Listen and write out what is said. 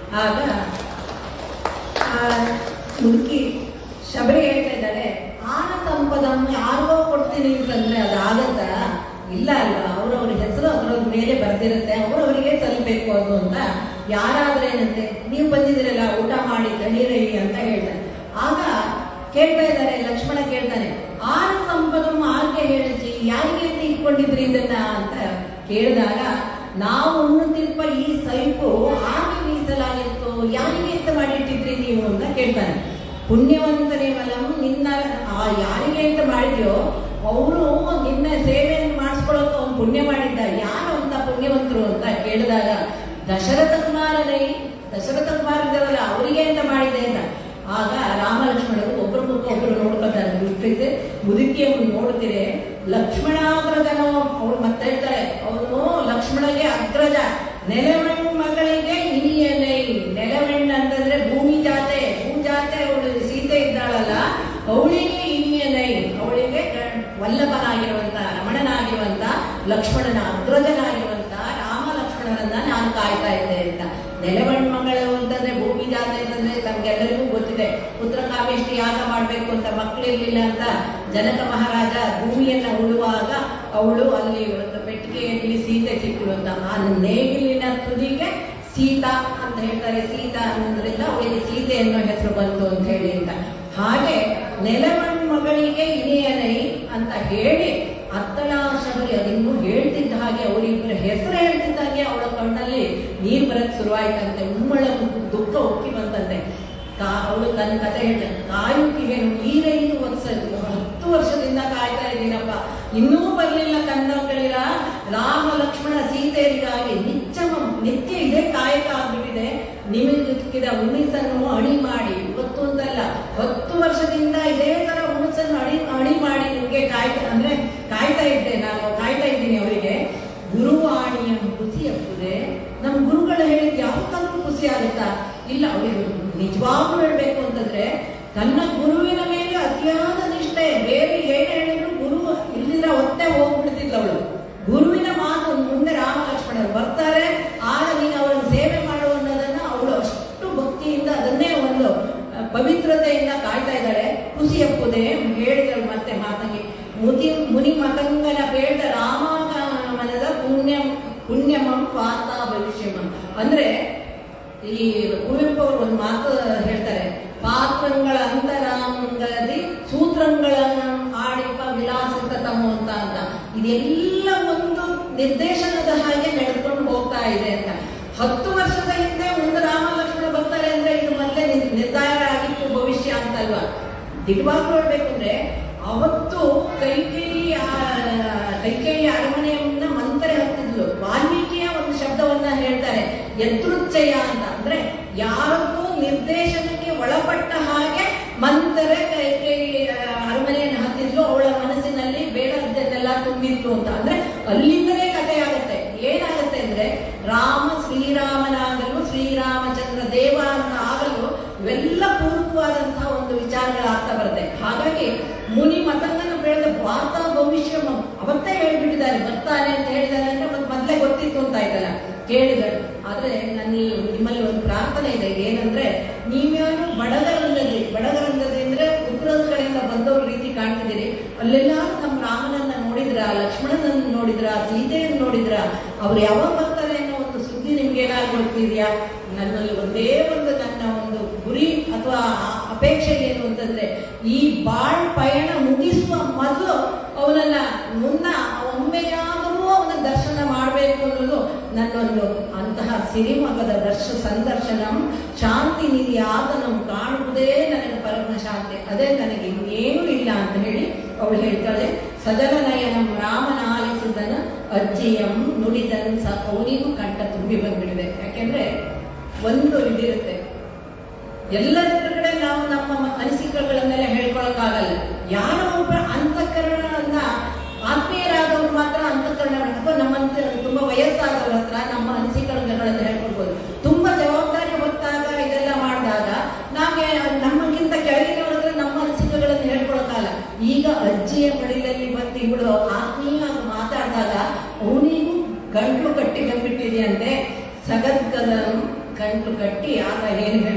ಆಗ ಆ ಮುದುಕಿ ಶಬರಿ ಹೇಳ್ತಾ ಇದ್ದಾಳೆ ಆನ ಸಂಪದಂ ಯಾರಿಗೋ ಕೊಡ್ತೀನಿ ಅಂತಂದ್ರೆ ಅದಾಗತ್ತ ಇಲ್ಲ ಅಲ್ವಾ ಅವ್ರವ್ರ ಹೆಸರು ಅದ್ರವ್ರ ಮೇಲೆ ಬರ್ದಿರುತ್ತೆ ಅವ್ರವರಿಗೆ ಸಲ್ಲಬೇಕು ಅದು ಅಂತ ಯಾರಾದ್ರೇನಂತೆ ನೀವು ಬಂದಿದ್ದೀರಲ್ಲ ಊಟ ಮಾಡಿ ತಣೀರೈ ಅಂತ ಹೇಳ್ತಾರೆ ಆಗ ಕೇಳ್ತಾ ಇದ್ದಾರೆ ಲಕ್ಷ್ಮಣ ಕೇಳ್ತಾನೆ ಆನ ಸಂಪದಂ ಆರ್ಗೆ ಹೇಳಿಸಿ ಯಾರಿಗೆ ಅಂತ ಇಟ್ಕೊಂಡಿದ್ರಿ ಇದನ್ನ ಅಂತ ಕೇಳಿದಾಗ ನಾವು ಉಣ್ಣುತ್ತಿರುವ ಈ ಸೈಪು ಆಗೆ ಮೀಸಲಾಗಿತ್ತು ಯಾರಿಗೆ ಅಂತ ಮಾಡಿಟ್ಟಿದ್ರಿ ನೀವು ಅಂತ ಕೇಳ್ತಾನೆ ಪುಣ್ಯವಂತನೇ ವಲಂ ನಿನ್ನ ಆ ಯಾರಿಗೆ ಅಂತ ಮಾಡಿದ್ಯೋ ಅವರು ನಿನ್ನ ಸೇವೆಯನ್ನು ಮಾಡಿಸ್ಕೊಳ್ಳೋಕೆ ಅವ್ನು ಪುಣ್ಯ ಮಾಡಿದ್ದ ಯಾರು ಅಂತ ಪುಣ್ಯವಂತರು ಅಂತ ಕೇಳಿದಾಗ ದಶರಥ ಕುಮಾರನೇ ದಶರಥ ಕುಮಾರ ಇದ್ದಾರಲ್ಲ ಅವರಿಗೆ ಅಂತ ಮಾಡಿದೆ ಅಂತ ಆಗ ರಾಮ ಲಕ್ಷ್ಮಣರು ಒಬ್ಬರ ಮುಖ ಒಬ್ಬರು ನೋಡ್ಕೊತಾರೆ ದೃಷ್ಟಿದೆ ಮುದುಕಿಯನ್ನು ನೋಡ್ತೀರಿ ಲಕ್ಷ್ಮಣಾಗ್ರಜನೋ ಅವಳು ಮತ್ತೆ ಹೇಳ್ತಾಳೆ ಅವನು ಲಕ್ಷ್ಮಣಗೆ ಅಗ್ರಜ ನೆಲಮಣ್ಣು ಮಗಳಿಗೆ ಇನಿಯನೈ ನೆಲಮಣ್ಣು ಅಂತಂದ್ರೆ ಭೂಮಿ ಜಾತೆ ಭೂ ಜಾತೆ ಅವಳು ಸೀತೆ ಇದ್ದಾಳಲ್ಲ ಅವಳಿಗೆ ಇನಿಯನೈ ಅವಳಿಗೆ ಗ- ವಲ್ಲಭನಾಗಿರುವಂತ ರಮಣನಾಗಿರುವಂತ ಲಕ್ಷ್ಮಣನ ಅಗ್ರಜನಾಗಿರುವಂತ ರಾಮ ಲಕ್ಷ್ಮಣರನ್ನ ನಾನು ಕಾಯ್ತಾ ಇದ್ದೆ ಅಂತ ನೆಲಮಣ್ಣು ಮಗಳು ಅಂತಂದ್ರೆ ಭೂಮಿ ಜಾತೆ ಅಂತಂದ್ರೆ ನಮ್ಗೆಲ್ಲರಿಗೂ ಗೊತ್ತಿದೆ ಪುತ್ರ ಕಾಮೇಷ್ಟಿ ಯಾಗ ಮಾಡ್ಬೇಕು ಅಂತ ಮಕ್ಕಳಿರ್ಲಿಲ್ಲ ಅಂತ ಜನಕ ಮಹಾರಾಜ ಭೂಮಿಯನ್ನ ಉಳುವಾಗ ಅವಳು ಅಲ್ಲಿ ಒಂದು ಪೆಟ್ಟಿಗೆಯಲ್ಲಿ ಸೀತೆ ಸಿಕ್ಕಳು ಅಂತ ಆ ನೇಗಿಲಿನ ತುದಿಗೆ ಸೀತಾ ಅಂತ ಹೇಳ್ತಾರೆ ಸೀತಾ ಅನ್ನೋದ್ರಿಂದ ಅವಳಿಗೆ ಸೀತೆ ಅನ್ನೋ ಹೆಸರು ಬಂತು ಅಂತ ಹೇಳಿ ಅಂತ ಹಾಗೆ ನೆಲಮಣ್ಣು ಮಗಳಿಗೆ ಇನಿಯನೈ ಅಂತ ಹೇಳಿ ಅತ್ತಳಾಶಬರಿ ಅದಿನ್ನು ಹೇಳ್ತಿದ್ದ ಹಾಗೆ ಅವರಿಬ್ಬರ ಹೆಸರು ಹೇಳ್ತಿದ್ದ ಹಾಗೆ ಅವಳ ಕಣ್ಣಲ್ಲಿ ನೀರು ಬರಕ್ ಶುರುವಾಯ್ತಂತೆ ಉಮ್ಮಳ ದುಃಖ ಉಕ್ಕಿ ಬಂತಂತೆ ಕಾ- ಅವಳು ನನ್ನ ಕತೆ ಹೇಳ್ತಾನೆ ಕಾಯುತ್ತಿಗೆನು ಈಗೈದು ವರ್ಷ ಹತ್ತು ವರ್ಷದಿಂದ ಕಾಯ್ತಾ ಇದ್ದೀನಪ್ಪ ಇನ್ನೂ ಬರ್ಲಿಲ್ಲ ಕನ್ನಗಳಿರ ರಾಮ ಲಕ್ಷ್ಮಣ ಸೀತೆಯರಿಗಾಗಿ ನಿತ್ಯ ನಿತ್ಯ ಇದೇ ಕಾಯಕ ಆಗ್ಬಿಟ್ಟಿದೆ ನಿಮಗೆ ಸಿಕ್ಕಿದ ಉಣಿಸನ್ನು ಅಣಿ ಮಾಡಿ ಇವತ್ತು ಅಂತಲ್ಲ ಹತ್ತು ವರ್ಷದಿಂದ ಇದೇ ತರ ಉಣಿಸನ್ನು ಅಣಿ ಅಣಿ ಮಾಡಿ ನಿಮ್ಗೆ ಕಾಯ್ತಾ ಅಂದ್ರೆ ಕಾಯ್ತಾ ಇದ್ದೆ ನಾನು ಕಾಯ್ತಾ ಇದ್ದೀನಿ ಅವರಿಗೆ ಗುರುವಾಣಿಯ ಖುಷಿ ಆಗ್ತದೆ ನಮ್ಮ ಗುರುಗಳು ಹೇಳಿದ್ ಯಾವತ್ತಾದ್ರೂ ಖುಷಿ ಆಗುತ್ತಾ ಇಲ್ಲ ಅವರಿಗೆ ನಿಜವಾಗ್ಲೂ ಹೇಳ್ಬೇಕು ಅಂತಂದ್ರೆ ತನ್ನ ಗುರುವಿನ ಮೇಲೆ ಅತಿಯಾದ ನಿಷ್ಠೆ ಬೇರೆ ಏನ್ ಹೇಳಿದ್ರು ಗುರು ಇಲ್ಲಿಂದ ಒತ್ತೆ ಹೋಗ್ಬಿಡ್ತಿದ್ಲ ಅವಳು ಗುರುವಿನ ಮಾತು ಮುಂದೆ ರಾಮ ಲಕ್ಷ್ಮಣರು ಬರ್ತಾರೆ ಆಗ ನೀನು ಅವರನ್ನು ಸೇವೆ ಮಾಡು ಅನ್ನೋದನ್ನ ಅವಳು ಅಷ್ಟು ಭಕ್ತಿಯಿಂದ ಅದನ್ನೇ ಒಂದು ಆ, ಪವಿತ್ರತೆಯಿಂದ ಕಾಯ್ತಾ ಇದ್ದಾಳೆ ಖುಷಿ ಅಪ್ಪುದೆ ಹೇಳಿದಳು ಮತ್ತೆ ಮಾತಂಗಿ ಮುದಿ ಮುನಿ ಮತಂಗನ ಬೇಡ ರಾಮಾಗಮನದ ಪುಣ್ಯ ಪುಣ್ಯಮಂ ಪಾತ ಭವಿಷ್ಯಮಂ ಅಂದ್ರೆ ಈ ಕುವೆಂಪು ಅವರು ಒಂದು ಮಾತು ಹೇಳ್ತಾರೆ ಪಾತ್ರಗಳ ಅಂತರಾಂಗದಿ ಸೂತ್ರಗಳನ್ನು ಆಡಿಪ ವಿಲಾಸಿತ ತಮೋ ಅಂತ ಅಂತ ಇದೆಲ್ಲ ಒಂದು ನಿರ್ದೇಶನದ ಹಾಗೆ ನಡೆದುಕೊಂಡು ಹೋಗ್ತಾ ಇದೆ ಅಂತ ಹತ್ತು ವರ್ಷದ ಹಿಂದೆ ಒಂದು ರಾಮ ಲಕ್ಷ್ಮಣ ಬರ್ತಾರೆ ಅಂದ್ರೆ ಇದು ಮೊದಲೇ ನಿರ್- ನಿರ್ಧಾರ ಆಗಿತ್ತು ಭವಿಷ್ಯ ಅಂತಲ್ವಾ ದಿಗ್ವಾಗ್ಲೂ ಹೇಳ್ಬೇಕು ಅಂದ್ರೆ ಅವತ್ತು ಕೈಕೇಯಿ ಆ- ಕೈಕೇಯಿ ಅರಮನೆಯನ್ನ ಮಂತ್ರೆ ಹತ್ತಿದ್ಲು ವಾಲ್ಮೀಕಿಯ ಒಂದು ಶಬ್ದವನ್ನ ಹೇಳ್ತಾರೆ ಯದೃಚ್ಛಯ ಅಂತ ಅಂದ್ರೆ ಯಾರಕ್ಕೂ ನಿರ್ದೇಶನಕ್ಕೆ ಒಳಪಟ್ಟ ಹಾಗೆ ಮಂತ್ರೆ ಕೈಕೇಯಿ ಆ, ಅರಮನೆಯನ್ನು ಹತ್ತಿದ್ಲು ಅವಳ ಮನಸ್ಸಿನಲ್ಲಿ ಬೇಡದ್ದನ್ನೆಲ್ಲ ತುಂಬಿತ್ತು ಅಂತ ಅಂದ್ರೆ ಅಲ್ಲಿಂದಲೇ ಕಥೆ ಆಗುತ್ತೆ ಏನಾಗುತ್ತೆ ಅಂದ್ರೆ ರಾಮ ಶ್ರೀರಾಮನಾಗಲು ಶ್ರೀರಾಮಚಂದ್ರ ದೇವ ಅಂತ ಆಗಲು ಇವೆಲ್ಲ ಪೂರ್ವವಾದಂತಹ ಒಂದು ವಿಚಾರಗಳಾಗ್ತಾ ಬರುತ್ತೆ ಹಾಗಾಗಿ ಮುನಿ ಮತಂಗನ ಬೆಳೆದ ಭಾರತ ಭವಿಷ್ಯ ಅವತ್ತೇ ಹೇಳ್ಬಿಟ್ಟಿದ್ದಾರೆ ಬರ್ತಾನೆ ಅಂತ ಹೇಳಿದ್ದಾರೆ ಅಂದ್ರೆ ಮತ್ತೆ ಮೊದಲೇ ಗೊತ್ತಿತ್ತು ಅಂತ ಆಯ್ತಲ್ಲ ಕೇಳಿದರು ಆದ್ರೆ ನನ್ನ ನಿಮ್ಮಲ್ಲಿ ಒಂದು ಪ್ರಾರ್ಥನೆ ಇದೆ ಏನಂದ್ರೆ ನೀವ್ಯಾರು ಬಡಗರಂದದಿ ಬಡಗರಂದದಿ ಅಂದ್ರೆ ಉತ್ತರದ ಕಡೆಯಿಂದ ಬಂದವ್ರ ರೀತಿ ಕಾಣ್ತಿದ್ದೀರಿ ಅಲ್ಲೆಲ್ಲ ನಮ್ಮ ರಾಮನನ್ನ ನೋಡಿದ್ರ ಲಕ್ಷ್ಮಣನನ್ನ ನೋಡಿದ್ರ ಸೀತೆಯನ್ನು ನೋಡಿದ್ರ ಅವ್ರು ಯಾವಾಗ ಬರ್ತಾರೆ ಅನ್ನೋ ಒಂದು ಸುದ್ದಿ ನಿಮ್ಗೆ ಏನಾದ್ರು ಗೊತ್ತಿದ್ಯಾ ನನ್ನಲ್ಲಿ ಒಂದೇ ಒಂದು ನನ್ನ ಒಂದು ಗುರಿ ಅಥವಾ ಆ- ಅಪೇಕ್ಷೆ ಏನು ಅಂತಂದ್ರೆ ಈ ಬಾಳ್ ಪಯಣ ಮುಗಿಸುವ ಮೊದಲು ಅವನನ್ನ ಮುನ್ನ ಒಮ್ಮೆಯಾದರೂ ಅವನ ದರ್ಶನ ಮಾಡಬೇಕು ಅನ್ನೋದು ನನ್ನೊಂದು ಅಂತಹ ಸಿರಿಮಗದ ದರ್ಶ ಸಂದರ್ಶನಂ ಶಾಂತಿ ನಿಧಿ ಆತನಂ ಕಾಣುವುದೇ ನನಗೆ ಪರಮ ಶಾಂತಿ ಅದೇ ನನಗೆ ಇನ್ನೇನು ಇಲ್ಲ ಅಂತ ಹೇಳಿ ಅವಳು ಹೇಳ್ತಾಳೆ ಸಜಲ ನಯನಂ ರಾಮನ ಆಲಿಸಿದನ ಅಜ್ಜಿಯಂ ನುಡಿದನ್ ಸ ಅವನಿಗೂ ಕಂಠ ತುಂಬಿ ಬಂದ್ಬಿಟ್ಟಿದೆ ಯಾಕೆಂದ್ರೆ ಒಂದು ಇದಿರುತ್ತೆ ಎಲ್ಲರ ಕಡೆ ನಾವು ನಮ್ಮ ಮ- ಅನಿಸಿಕೆಗಳನ್ನೆಲ್ಲ ಹೇಳ್ಕೊಳಕ್ಕಾಗಲ್ಲ ಯಾರೋ ಒಬ್ಬ ಅಂತಃಕರಣವನ್ನ ಆತ್ಮೀಯರಾದವ್ರು ಮಾತ್ರ ಅಂತಃಕರಣ ಅಥವಾ ನಮ್ಮಂತ ತುಂಬಾ ವಯಸ್ಸಾದವ್ರ ಹತ್ರ ನಮ್ಮ ಅನಿಸಿಕೆಗಳನ್ನ ಹೇಳ್ಕೊಳ್ಬೋದು ತುಂಬಾ ಜವಾಬ್ದಾರಿ ಹೊತ್ತಾಗ ಇದೆಲ್ಲ ಮಾಡಿದಾಗ ನಾವೇ ನಮಗಿಂತ ಕೆಳಗಿನವ್ರ ಹತ್ರ ನಮ್ಮ ಅನಿಸಿಕೆಗಳನ್ನು ಹೇಳ್ಕೊಳಕ್ಕಾಗಲ್ಲ ಈಗ ಅಜ್ಜಿಯ ಮಡಿಲಲ್ಲಿ ಬಂದು ಇವಳು ಆತ್ಮೀಯವಾಗಿ ಮಾತಾಡಿದಾಗ ಅವನಿಗೂ ಗಂಟಲು ಕಟ್ಟಿ ಬಂದ್ಬಿಟ್ಟಿದೆಯಂತೆ ಸಗದ್ಗದಂ ಗಂಟ್ಲು ಕಟ್ಟಿ ಆಗ ಏನು